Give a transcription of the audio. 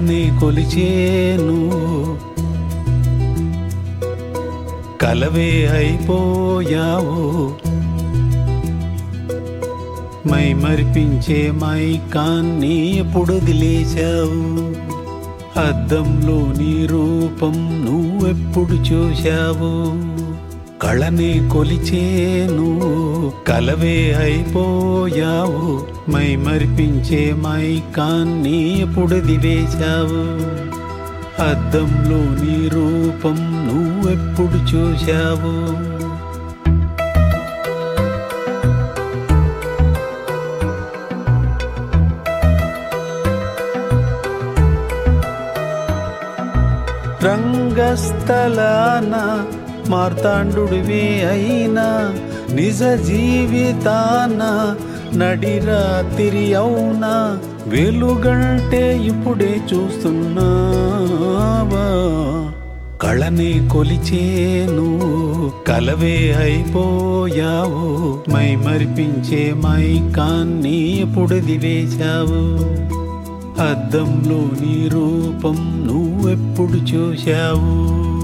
కళనే కొలిచేను కలవే అయిపోయావు మై మరిపించే మైకాన్ని ఎప్పుడు వదిలేశావు అద్దంలో నీ రూపం నువ్వెప్పుడు చూశావు కళనే కొలిచేను కలవే అయిపోయావు మై మరిపించే మైకాన్ని ఎప్పుడు వదిలేశావు అద్దంలో నీ రూపం నువ్వెప్పుడు చూశావు రంగస్థలాన మార్తాండుడివే అయినా నిజ జీవితాన నడిరాతిరి అవునా వెలుగంటే ఇప్పుడే చూస్తున్నావా కళనే కొలిచేను కలవే అయిపోయావు మై మరిపించే మైకాన్ని ఎప్పుడు దివేశావు అద్దంలో నీ రూపం నువ్వెప్పుడు చూశావు